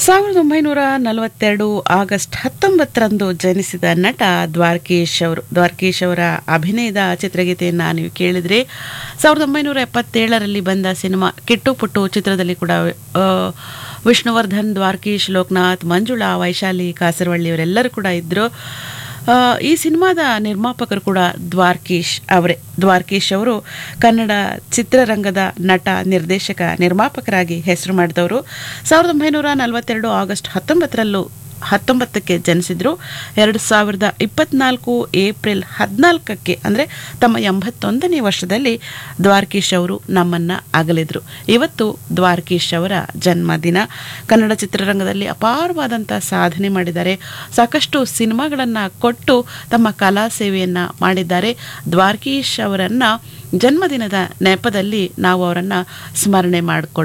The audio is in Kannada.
ಸಾವಿರದ ಒಂಬೈನೂರ ನಲವತ್ತೆರಡು ಆಗಸ್ಟ್ ಹತ್ತೊಂಬತ್ತರಂದು ಜನಿಸಿದ ನಟ ದ್ವಾರಕೀಶ್ ಅವರು ದ್ವಾರಕೀಶ್ ಅವರ ಅಭಿನಯದ ಚಿತ್ರಗೀತೆಯನ್ನು ನೀವು ಕೇಳಿದ್ರೆ ಸಾವಿರದ ಒಂಬೈನೂರ ಎಪ್ಪತ್ತೇಳರಲ್ಲಿ ಬಂದ ಸಿನಿಮಾ ಕಿಟ್ಟು ಪುಟ್ಟು ಚಿತ್ರದಲ್ಲಿ ಕೂಡ ಆ, ವಿಷ್ಣುವರ್ಧನ್ ದ್ವಾರಕೀಶ್ ಲೋಕನಾಥ್ ಮಂಜುಳಾ ವೈಶಾಲಿ ಕಾಸರವಳ್ಳಿ ಅವರೆಲ್ಲರೂ ಕೂಡ ಇದ್ದರು ಆ, ಈ ಸಿನಿಮಾದ ನಿರ್ಮಾಪಕರು ಕೂಡ ದ್ವಾರಕೀಶ್ ಅವರೇ ದ್ವಾರಕೀಶ್ ಅವರು ಕನ್ನಡ ಚಿತ್ರರಂಗದ ನಟ ನಿರ್ದೇಶಕ ನಿರ್ಮಾಪಕರಾಗಿ ಹೆಸರು ಮಾಡಿದವರು ಸಾವಿರದ ಒಂಬೈನೂರ ನಲವತ್ತೆರಡು ಆಗಸ್ಟ್ ಹತ್ತೊಂಬತ್ತರಲ್ಲೂ ಹತ್ತೊಂಬತ್ತಕ್ಕೆ ಜನಿಸಿದ್ರು ಎರಡು ಸಾವಿರದ ಇಪ್ಪತ್ನಾಲ್ಕು ಏಪ್ರಿಲ್ ಹದಿನಾಲ್ಕಕ್ಕೆ ಅಂದರೆ ತಮ್ಮ ಎಂಬತ್ತೊಂದನೇ ವರ್ಷದಲ್ಲಿ ದ್ವಾರಕೀಶ್ ಅವರು ನಮ್ಮನ್ನ ಅಗಲಿದ್ರು ಇವತ್ತು ದ್ವಾರಕೀಶ್ ಅವರ ಜನ್ಮದಿನ ಕನ್ನಡ ಚಿತ್ರರಂಗದಲ್ಲಿ ಅಪಾರವಾದಂಥ ಸಾಧನೆ ಮಾಡಿದ್ದಾರೆ ಸಾಕಷ್ಟು ಸಿನಿಮಾಗಳನ್ನು ಕೊಟ್ಟು ತಮ್ಮ ಕಲಾ ಸೇವೆಯನ್ನು ಮಾಡಿದ್ದಾರೆ ದ್ವಾರಕೀಶ್ ಅವರನ್ನ ಜನ್ಮದಿನದ ನೆಪದಲ್ಲಿ ನಾವು ಅವರನ್ನು ಸ್ಮರಣೆ ಮಾಡಿಕೊಳ್ಳ